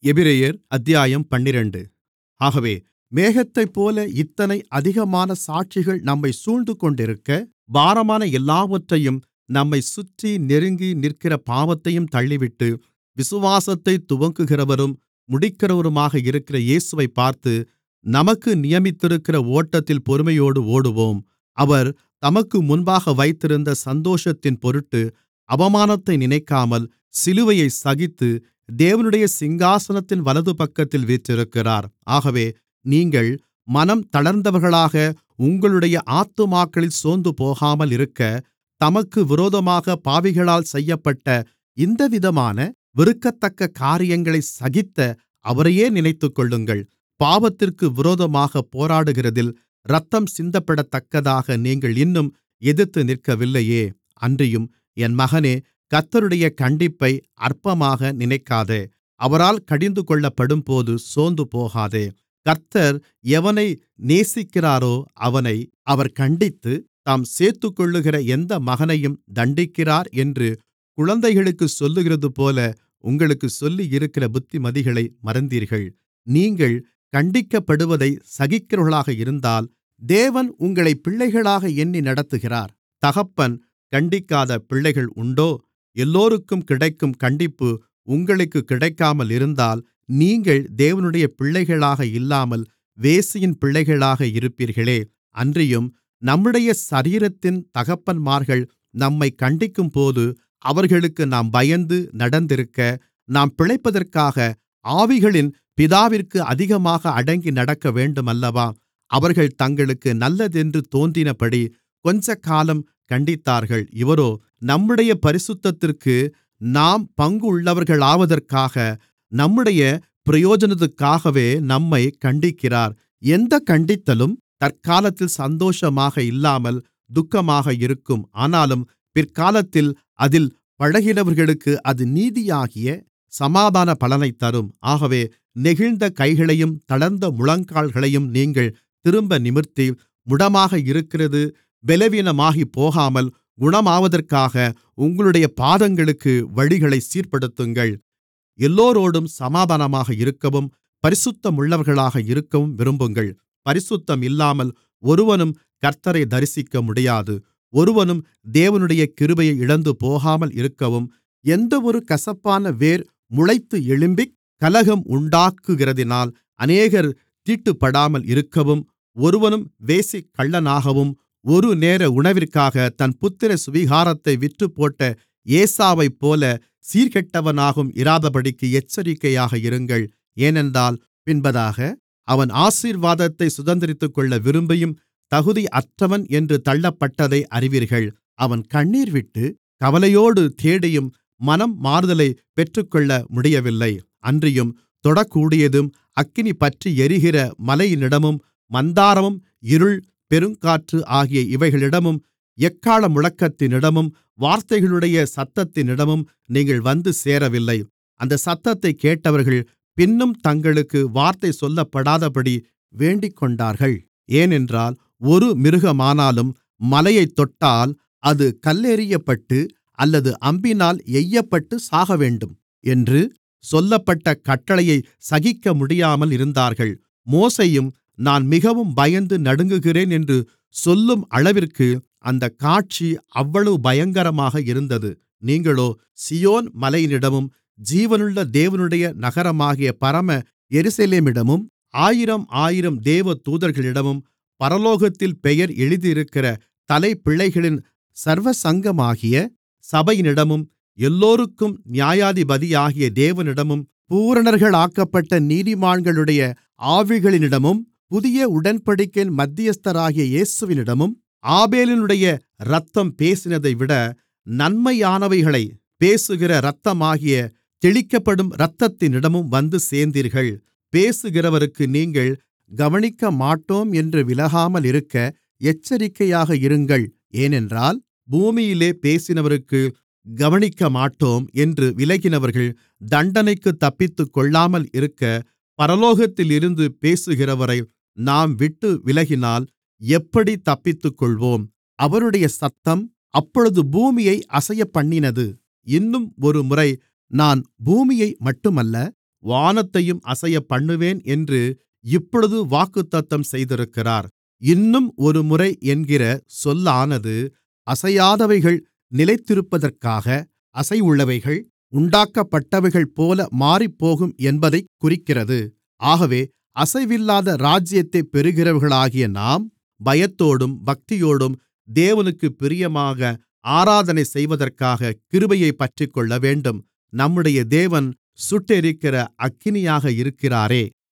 எபிரெயர் அத்தியாயம் பன்னிரண்டு ஆகவே மேகத்தைப்போல இத்தனை அதிகமான சாட்சிகள் நம்மைச் சூழ்ந்துகொண்டிருக்க பாரமான எல்லாவற்றையும் நம்மைச் சுற்றி நெருங்கி நிற்கிற பாவத்தையும் தள்ளிவிட்டு விசுவாசத்தைத் துவக்குகிறவரும் முடிக்கிறவருமாக இருக்கிற இயேசுவைப் பார்த்து நமக்கு நியமித்திருக்கிற ஓட்டத்தில் பொறுமையோடு ஓடுவோம் அவர் தமக்கு முன்பாக வைத்திருந்த சந்தோஷத்தின்பொருட்டு அவமானத்தை நினைக்காமல் சிலுவையைச் சகித்து தேவனுடைய சிங்காசனத்தின் வலதுபக்கத்தில் வீற்றிருக்கிறார் ஆகவே நீங்கள் மனம் தளர்ந்தவர்களாக உங்களுடைய ஆத்துமாக்களில் சோர்ந்துபோகாமல் இருக்க தமக்கு விரோதமாக பாவிகளால் செய்யப்பட்ட இந்தவிதமான வெறுக்கத்தக்க காரியங்களைச் சகித்த அவரையே நினைத்துக்கொள்ளுங்கள் பாவத்திற்கு விரோதமாகப் போராடுகிறதில் இரத்தம் சிந்தப்படத்தக்கதாக நீங்கள் இன்னும் எதிர்த்து நிற்கவில்லையே அன்றியும் என் மகனே கர்த்தருடைய கண்டிப்பை அற்பமாக நினைக்காதே அவரால் கடிந்துகொள்ளப்படும்போது சோர்ந்துபோகாதே கர்த்தர் எவனை நேசிக்கிறாரோ அவனை அவர் கண்டித்து தாம் சேர்த்துக்கொள்ளுகிற எந்த மகனையும் தண்டிக்கிறார் என்று குழந்தைகளுக்குச் சொல்லுகிறதுபோல உங்களுக்குச் சொல்லியிருக்கிற புத்திமதிகளை மறந்தீர்கள் நீங்கள் கண்டிக்கப்படுவதைச் சகிக்கிறவர்களாக இருந்தால் தேவன் உங்களைப் பிள்ளைகளாக எண்ணி நடத்துகிறார் தகப்பன் கண்டிக்காத பிள்ளைகள் உண்டோ எல்லோருக்கும் கிடைக்கும் கண்டிப்பு உங்களுக்குக் கிடைக்காமல் இருந்தால் நீங்கள் தேவனுடைய பிள்ளைகளாக இல்லாமல் வேசியின் பிள்ளைகளாக இருப்பீர்களே அன்றியும் நம்முடைய சரீரத்தின் தகப்பன்மார்கள் நம்மைக் கண்டிக்கும்போது அவர்களுக்கு நாம் பயந்து நடந்திருக்க நாம் பிழைப்பதற்காக ஆவிகளின் பிதாவிற்கு அதிகமாக அடங்கி நடக்கவேண்டுமல்லவா அவர்கள் தங்களுக்கு நல்லதென்று தோன்றினபடி கொஞ்சக்காலம் கண்டித்தார்கள் இவரோ நம்முடைய பரிசுத்தத்திற்கு நாம் பங்குள்ளவர்களாவதற்காக நம்முடைய பிரயோஜனத்துக்காகவே நம்மைக் கண்டிக்கிறார் எந்தக் கண்டித்தலும் தற்காலத்தில் சந்தோஷமாக இல்லாமல் துக்கமாக இருக்கும் ஆனாலும் பிற்காலத்தில் அதில் பழகினவர்களுக்கு அது நீதியாகிய சமாதான பலனைத் தரும் ஆகவே நெகிழ்ந்த கைகளையும் தளர்ந்த முழங்கால்களையும் நீங்கள் திரும்ப நிமிர்த்தி முடமாக இருக்கிறது பலவீனமாகிப் போகாமல் குணமாவதற்காக உங்களுடைய பாதங்களுக்கு வழிகளைச் சீர்படுத்துங்கள் எல்லோரோடும் சமாதானமாக இருக்கவும் பரிசுத்தமுள்ளவர்களாக இருக்கவும் விரும்புங்கள் பரிசுத்தம் இல்லாமல் ஒருவனும் கர்த்த்தரை தரிசிக்க முடியாது ஒருவனும் தேவனுடைய கிருபையை இழந்து போகாமல் இருக்கவும் எந்தவொரு கசப்பான வேர் முளைத்து எழும்பிக் கலகம் உண்டாக்குகிறதினால் அநேகர் தீட்டுப்படாமல் இருக்கவும் ஒருவனும் வேசிக்கள்ளனாகவும் ஒரு நேர உணவிற்காக தன் புத்திர சுவிகாரத்தை விற்றுப்போட்ட ஏசாவைப்போல சீர்கெட்டவனாகவும் இராதபடிக்கு எச்சரிக்கையாக இருங்கள் ஏனென்றால் பின்பதாக அவன் ஆசீர்வாதத்தை சுதந்தரித்துக்கொள்ள விரும்பியும் தகுதியற்றவன் என்று தள்ளப்பட்டதை அறிவீர்கள் அவன் கண்ணீர்விட்டு கவலையோடு தேடியும் மனம் மாறுதலைப் பெற்றுக்கொள்ள முடியவில்லை அன்றியும் தொடக்கூடியதும் அக்கினி பற்றி எரிகிற மலையினிடமும் மந்தாரமும் இருள் பெருங்காற்று ஆகிய இவைகளிடமும் எக்காள முழக்கத்தினிடமும் வார்த்தைகளுடைய சத்தத்தினிடமும் நீங்கள் வந்து சேரவில்லை அந்த சத்தத்தைக் கேட்டவர்கள் பின்னும் தங்களுக்கு வார்த்தை சொல்லப்படாதபடி வேண்டிக்கொண்டார்கள் ஏனென்றால் ஒரு மிருகமானாலும் மலையைத் தொட்டால் அது கல்லெறியப்பட்டு அல்லது அம்பினால் எய்யப்பட்டு சாகவேண்டும் என்று சொல்லப்பட்ட கட்டளையை சகிக்க முடியாமல் இருந்தார்கள் மோசேயும் நான் மிகவும் பயந்து நடுங்குகிறேன் என்று சொல்லும் அளவிற்கு அந்தக் காட்சி அவ்வளவு பயங்கரமாக இருந்தது நீங்களோ சீயோன் மலையினிடமும் ஜீவனுள்ள தேவனுடைய நகரமாகிய பரம எருசலேமிடமும் ஆயிரம் ஆயிரம் தேவதூதர்களிடமும் பரலோகத்தில் பெயர் எழுதியிருக்கிற தலைப்பிள்ளைகளின் சர்வசங்கமாகிய சபையினிடமும் எல்லோருக்கும் நியாயாதிபதியாகிய தேவனிடமும் பூரணர்களாக்கப்பட்ட நீதிமான்களுடைய ஆவிகளினிடமும் புதிய உடன்படிக்கையின் மத்தியஸ்தராகிய இயேசுவினிடமும் ஆபேலினுடைய இரத்தம் பேசினதைவிட நன்மையானவைகளைப் பேசுகிற இரத்தமாகிய தெளிக்கப்படும் இரத்தத்தினிடமும் வந்து சேர்ந்தீர்கள் பேசுகிறவருக்கு நீங்கள் கவனிக்கமாட்டோம் என்று விலகாமல் இருக்க எச்சரிக்கையாக இருங்கள் ஏனென்றால் பூமியிலே பேசினவருக்கு கவனிக்கமாட்டோம் என்று விலகினவர்கள் தண்டனைக்குத் தப்பித்துக்கொள்ளாமல் இருக்க பரலோகத்திலிருந்து பேசுகிறவரை நாம் விட்டு விலகினால் எப்படி தப்பித்துக்கொள்வோம் அவருடைய சத்தம் அப்பொழுது பூமியை அசையப்பண்ணினது இன்னும் ஒருமுறை நான் பூமியை மட்டுமல்ல வானத்தையும் அசையப்பண்ணுவேன் என்று இப்பொழுது வாக்குத்தத்தம் செய்திருக்கிறார் இன்னும் ஒருமுறை என்கிற சொல்லானது அசையாதவைகள் நிலைத்திருப்பதற்காக அசைவுள்ளவைகள் உண்டாக்கப்பட்டவைகள்போல மாறிப்போகும் என்பதைக் குறிக்கிறது ஆகவே அசைவில்லாத ராஜ்யத்தைப் பெறுகிறவர்களாகிய நாம் பயத்தோடும் பக்தியோடும் தேவனுக்குப் பிரியமாக ஆராதனை செய்வதற்காக கிருபையைப் பற்றிக்கொள்ளவேண்டும் நம்முடைய தேவன் சுட்டெரிக்கிற அக்கினியாக இருக்கிறாரே